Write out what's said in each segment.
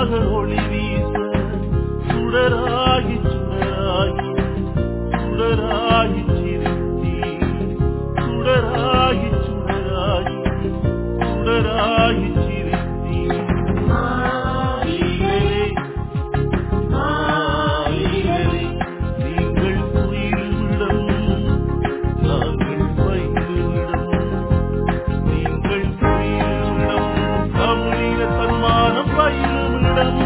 சிறப்பாக ஒளி வீச சுடராகி சுடராகி சுடராகி சிரித்தி சுடராகி சுடராகி சுடராகி சிரித்தி மாவீரரே மாவீரரே நீங்கள் துயிலுமிடம் நாங்கள் பயிலுமிடம் நீங்கள் துயிலுமிடம் தமிழின சன்மானம் பயிலுமிடம்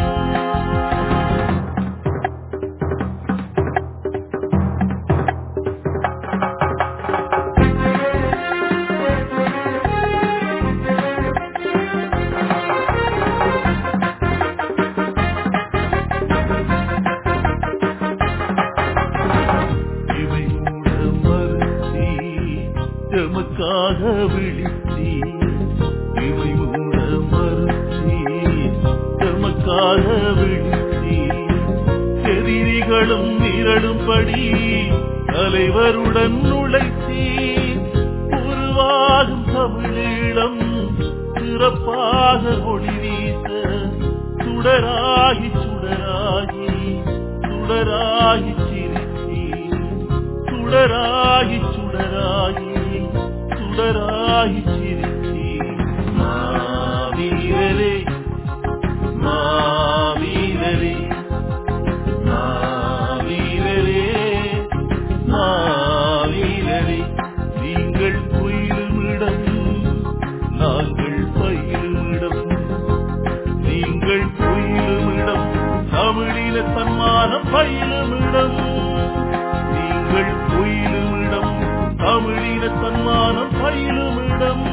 இவை மூட மறுத்தி எமக்காக விழித்தி இவை மூட மறுத்தி எமக்காக விழித்தி எதிரிகளும் நிரளும்படி தலைவருடன் உழைத்தி உருவாகும் தமிழீழம் சிறப்பாக ஒளி வீச சுடராகி சுடராகி சுடராகி சிரித்தி சுடராகி சுடராகி சுடராகி சிரித்தி மாவீரரே மாவீரரே மாவீரரே மாவீரரே நீங்கள் குயிலுமிடம் நாங்கள் பயிலுமிடம் நீங்கள் குயிலுமிடம் தமிழில சன்மானம் பயிலுமிடம் நீங்கள் குயிலுமிடம் தமிழின சன்மானம் பயிலுமிடம்